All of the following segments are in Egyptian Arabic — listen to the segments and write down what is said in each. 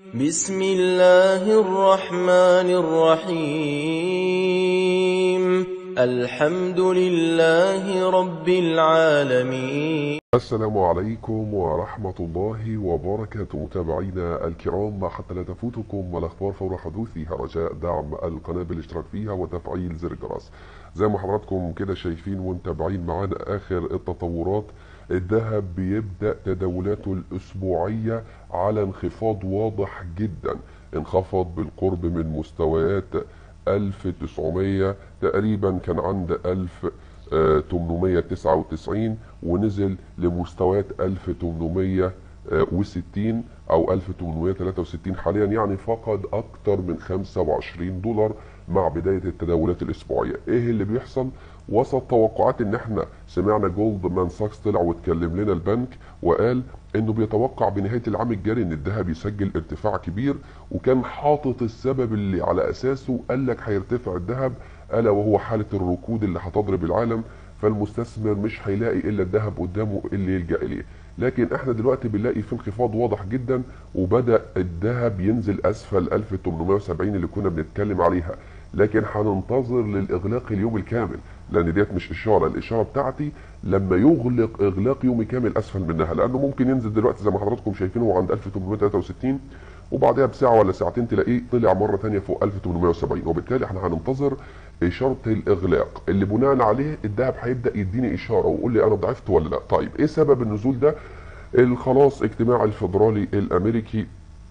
بسم الله الرحمن الرحيم الحمد لله رب العالمين السلام عليكم ورحمة الله وبركاته متابعينا الكرام حتى لا تفوتكم الأخبار فور حدوثها رجاء دعم القناة بالاشتراك فيها وتفعيل زر الجرس زي ما حضراتكم كده شايفين ومتابعين معانا آخر التطورات الذهب بيبدأ تداولاته الأسبوعية على انخفاض واضح جدا انخفض بالقرب من مستويات 1900 تقريبا كان عند 1899 ونزل لمستويات 1860 او 1863 حاليا يعني فقد اكتر من 25 دولار مع بدايه التداولات الاسبوعيه ايه اللي بيحصل وسط توقعات ان احنا سمعنا جولدمان ساكس طلع واتكلم لنا البنك وقال انه بيتوقع بنهايه العام الجاري ان الذهب يسجل ارتفاع كبير وكان حاطط السبب اللي على اساسه قال لك هيرتفع الذهب الا وهو حاله الركود اللي هتضرب العالم فالمستثمر مش هيلاقي الا الذهب قدامه اللي يلجا اليه لكن احنا دلوقتي بنلاقي في انخفاض واضح جدا وبدا الذهب ينزل اسفل 1870 اللي كنا بنتكلم عليها لكن هننتظر للاغلاق اليوم الكامل لان ديت مش اشاره الاشاره بتاعتي لما يغلق اغلاق يومي كامل اسفل منها لانه ممكن ينزل دلوقتي زي ما حضراتكم شايفين هو عند 1863 وبعدها بساعه ولا ساعتين تلاقيه طلع مره ثانيه فوق 1870 وبالتالي احنا هننتظر اشاره الاغلاق اللي بناء عليه الذهب هيبدا يديني اشاره ويقول لي انا ضعفت ولا لا طيب ايه سبب النزول ده الخلاص اجتماع الفدرالي الامريكي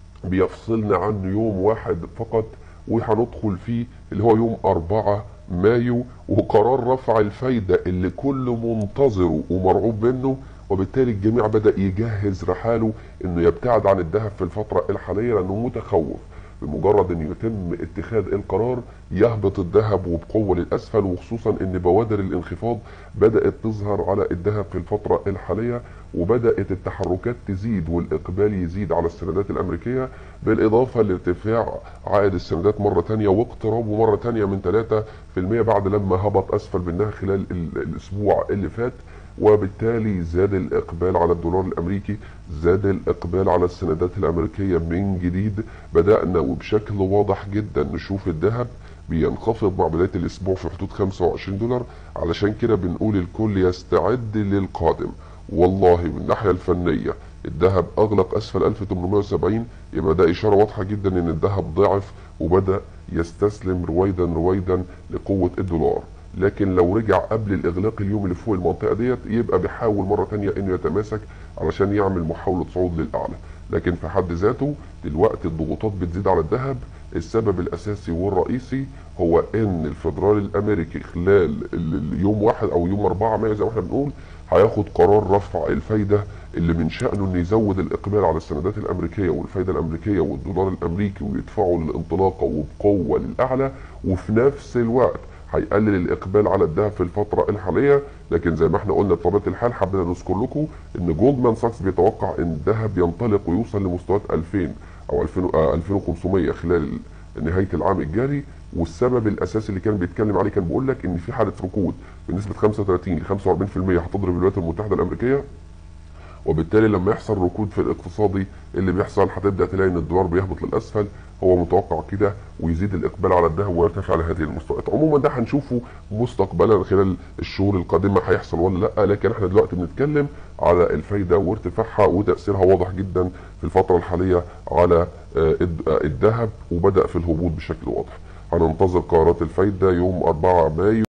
بيفصلنا عنه يوم واحد فقط وهندخل فيه اللي هو يوم 4 مايو وقرار رفع الفايدة اللي كل منتظره ومرعوب منه وبالتالي الجميع بدأ يجهز رحاله انه يبتعد عن الذهب في الفترة الحالية لانه متخوف بمجرد ان يتم اتخاذ القرار يهبط الذهب وبقوه للاسفل وخصوصا ان بوادر الانخفاض بدات تظهر على الذهب في الفتره الحاليه وبدات التحركات تزيد والاقبال يزيد على السندات الامريكيه بالاضافه لارتفاع عائد السندات مره ثانيه واقترابه مره ثانيه من 3% بعد لما هبط اسفل منها خلال الاسبوع اللي فات وبالتالي زاد الاقبال على الدولار الامريكي زاد الاقبال على السندات الامريكيه من جديد بدانا وبشكل واضح جدا نشوف الذهب بينخفض مع بدايه الاسبوع في حدود 25 دولار علشان كده بنقول الكل يستعد للقادم والله من الناحيه الفنيه الذهب اغلق اسفل 1870 يبقى ده اشاره واضحه جدا ان الذهب ضعف وبدا يستسلم رويدا رويدا لقوه الدولار لكن لو رجع قبل الاغلاق اليوم اللي فوق المنطقه ديت يبقى بيحاول مره ثانيه انه يتماسك علشان يعمل محاوله صعود للاعلى لكن في حد ذاته دلوقتي الضغوطات بتزيد على الذهب السبب الاساسي والرئيسي هو ان الفدرالي الامريكي خلال اليوم واحد او يوم 4 مايو زي ما احنا بنقول هياخد قرار رفع الفايده اللي من شانه انه يزود الاقبال على السندات الامريكيه والفايده الامريكيه والدولار الامريكي ويدفعه للانطلاقه وبقوه للاعلى وفي نفس الوقت هيقلل الاقبال على الذهب في الفتره الحاليه لكن زي ما احنا قلنا بطبيعه الحال حبينا نذكر لكم ان جولدمان ساكس بيتوقع ان الذهب ينطلق ويوصل لمستويات 2000 او 2000 2500 خلال نهايه العام الجاري والسبب الاساسي اللي كان بيتكلم عليه كان بيقول لك ان في حاله ركود بنسبه 35 ل 45% هتضرب الولايات المتحده الامريكيه وبالتالي لما يحصل ركود في الاقتصادي اللي بيحصل هتبدا تلاقي ان الدولار بيهبط للاسفل هو متوقع كده ويزيد الاقبال على الذهب ويرتفع لهذه المستويات عموما ده هنشوفه مستقبلا خلال الشهور القادمه هيحصل ولا لا لكن احنا دلوقتي بنتكلم على الفايده وارتفاعها وتاثيرها واضح جدا في الفتره الحاليه على الذهب وبدا في الهبوط بشكل واضح هننتظر قرارات الفايده يوم 4 مايو